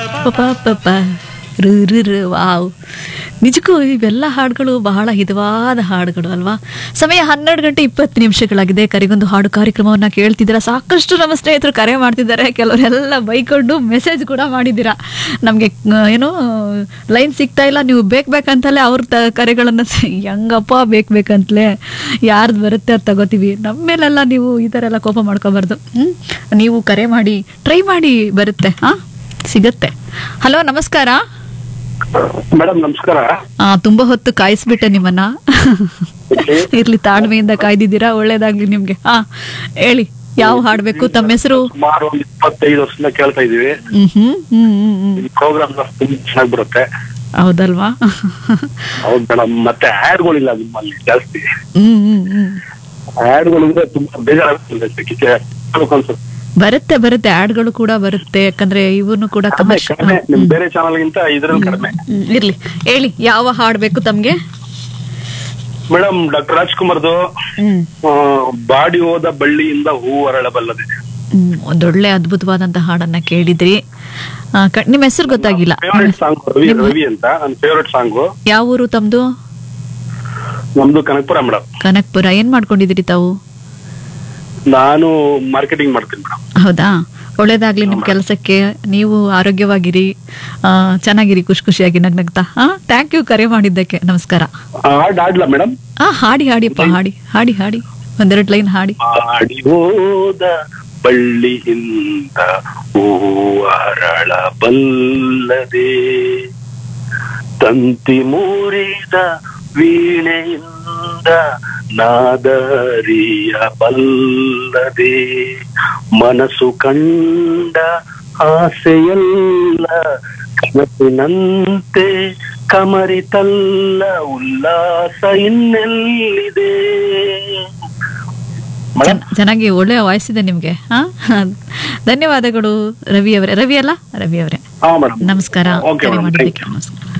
ಪಪ ಪಪ ರು ರು ರು ವಾವ್ ನಿಜಕ್ಕೂ ಇವೆಲ್ಲ ಹಾಡುಗಳು ಬಹಳ ಹಿತವಾದ ಹಾಡುಗಳು ಅಲ್ವಾ ಸಮಯ ಹನ್ನೆರಡು ಗಂಟೆ ಇಪ್ಪತ್ತು ನಿಮಿಷಗಳಾಗಿದೆ ಕರೆಗೊಂದು ಹಾಡು ಕಾರ್ಯಕ್ರಮವನ್ನು ಕೇಳ್ತಿದ್ದೀರಾ ಸಾಕಷ್ಟು ನಮ್ಮ ಸ್ನೇಹಿತರು ಕರೆ ಮಾಡ್ತಿದ್ದಾರೆ ಕೆಲವರೆಲ್ಲ ಬೈಕೊಂಡು ಮೆಸೇಜ್ ಕೂಡ ಮಾಡಿದ್ದೀರಾ ನಮಗೆ ಏನೋ ಲೈನ್ ಸಿಗ್ತಾ ಇಲ್ಲ ನೀವು ಬೇಕು ಬೇಕಂತಲೇ ಅವ್ರ ತ ಕರೆಗಳನ್ನು ಹೆಂಗಪ್ಪ ಬೇಕು ಬೇಕಂತಲೇ ಯಾರ್ದು ಬರುತ್ತೆ ಅದು ತಗೋತೀವಿ ನಮ್ಮ ಮೇಲೆಲ್ಲ ನೀವು ಈ ಥರ ಎಲ್ಲ ಕೋಪ ಮಾಡ್ಕೋಬಾರ್ದು ಹ್ಞೂ ನೀವು ಕರೆ ಮಾಡಿ ಟ್ರೈ ಮಾಡಿ ಬರುತ್ತೆ ಹಾಂ ಸಿಗತ್ತೆ ಹಲೋ ನಮಸ್ಕಾರ ಮೇಡಮ್ ನಮಸ್ಕಾರ ಆ, ತುಂಬಾ ಹೊತ್ತು ಕಾಯಿಸ್ಬಿಟ್ಟೆ ನಿಮ್ಮನ್ನ ಇರ್ಲಿ ತಾಳ್ಮೆಯಿಂದ ಕಾಯ್ದಿದ್ದೀರಾ ಒಳ್ಳೇದಾಗ್ಲಿ ನಿಮ್ಗೆ ಹಾ ಹೇಳಿ ಯಾವ ಹಾಡ್ಬೇಕು ತಮ್ಮ ಹೆಸರು ಸುಮಾರು ಒಂದ್ ಇಪ್ಪತ್ತೈದು ವರ್ಷದಿಂದ ಕೇಳ್ತಾ ಇದೀವಿ ಹ್ಮ್ ಹ್ಮ್ ಹ್ಮ್ ಹ್ಮ್ ಹ್ಮ್ ಈ ಪ್ರೋಗ್ರಾಮ್ ತುಂಬಾ ಚೆನ್ನಾಗಿ ಬರುತ್ತೆ ಹೌದಲ್ವಾ ಹೌದು ಮೇಡಮ್ ಮತ್ತೆ ಆಡ್ಗಳಿಲ್ಲ ನಿಮ್ಮಲ್ಲಿ ಜಾಸ್ತಿ ಹ್ಮ್ ಹ್ಮ್ ಹ್ಮ್ ಆಡ್ಗಳಿಂದ ತುಂಬಾ ಬೇಜಾರಾಗ್ತದೆ ಕಿಚ್ಚೆ ಅನ್ಸುತ್ತೆ ಬರುತ್ತೆ ಬರುತ್ತೆ ಆಡ್ಗಳು ಕೂಡ ಬರುತ್ತೆ ಯಾಕಂದ್ರೆ ಇವನು ಕೂಡ ಕಡಿಮೆ ಕಮರ್ಷಿಯಲ್ ಕಡಿಮೆ ನಿಮ್ ಬೇರೆ ಚಾನಲ್ ಗಿಂತ ಇದ್ರಲ್ಲಿ ಕಡಿಮೆ ಇರ್ಲಿ ಹೇಳಿ ಯಾವ ಹಾಡ್ಬೇಕು ತಮ್ಗೆ ಮೇಡಮ್ ಡಾಕ್ಟರ್ ರಾಜ್ಕುಮಾರ್ದು ಹ್ಮ್ ಆ, ಬಾಡಿ ಹೋದ ಬಳ್ಳಿಯಿಂದ ಹೂ ಅರಳಬಲ್ಲದೆ ಹ್ಮ್ ಒಂದೊಳ್ಳೆ ಅದ್ಭುತವಾದಂತ ಹಾಡನ್ನ ಕೇಳಿದ್ರಿ ಆ, ಕ- ನಿಮ್ ಹೆಸರು ಗೊತ್ತಾಗಿಲ್ಲ ಫೇವರೇಟ್ ಸಾಂಗ್ ರವಿ ರವಿ ಅಂತ ನನ್ನ ಫೇವರೇಟ್ ಸಾಂಗು ಯಾವ ಊರು ತಮ್ದು ನಮ್ದು ಕನಕಪುರ ಮೇಡಮ್ ಕನಕ್ಪುರ ಏನ್ ಮಾಡ್ಕೊಂಡಿದ್ದೀರಿ ತಾವು ನಾನು ಮಾರ್ಕೆಟಿಂಗ್ ಮಾಡ್ತೀನಿ ಮೇಡಮ್ ಹೌದಾ ಒಳ್ಳೇದಾಗ್ಲಿ ನಿಮ್ ಕೆಲಸಕ್ಕೆ ನೀವು ಆರೋಗ್ಯವಾಗಿರಿ ಆ, ಚೆನ್ನಾಗಿರಿ ಖುಷಿ ಖುಷಿಯಾಗಿ ನಗ್ನಗ್ತಾ ಹಾ ಥ್ಯಾಂಕ್ ಯು ಕರೆ ಮಾಡಿದ್ದಕ್ಕೆ ನಮಸ್ಕಾರ ಹಾಡ್ ಆಡ್ಲಾ ಮೇಡಮ್ ಆ ಹಾಡಿ ಹಾಡಿಪ್ಪ ಹಾಡಿ ಹಾಡಿ ಹಾಡಿ ಒಂದೆರಡು ಲೈನ್ ಹಾಡಿ ಮಾಡಿ ಹೋದ ಬಳ್ಳಿಯಿಂದ ಹೂವರಳ ಬಲ್ಲದೆ ತಂತಿ ಮುರಿದ ವೀಣೆಯಿಂದ ನಾದರಿಯ ಬಲ್ಲದೆ ಮನಸ್ಸು ಕಂಡ ಆಸೆಯಲ್ಲ ಕನಸಿನಂತೆ ಕಮರಿತಲ್ಲ ಉಲ್ಲಾಸ ಇನ್ನೆಲ್ಲಿದೆ ಮೇಡಮ್ ಚೆನ್ನ- ಚೆನ್ನಾಗಿ ಒಳ್ಳೆಯ ವಾಯ್ಸ್ ಇದೆ ನಿಮ್ಗೆ ಹಾ ಧನ್ಯವಾದಗಳು ರವಿ ಅವರೇ ರವಿ ಅಲ್ಲ ರವಿ ಅವರೇ ಹಾ ಮೇಡಮ್ ನಮಸ್ಕಾರ ಓಕೆ ಕರೆ ಮೇಡಮ್ ಮಾಡಿದ್ದಕ್ಕೆ ನಮಸ್ಕಾರ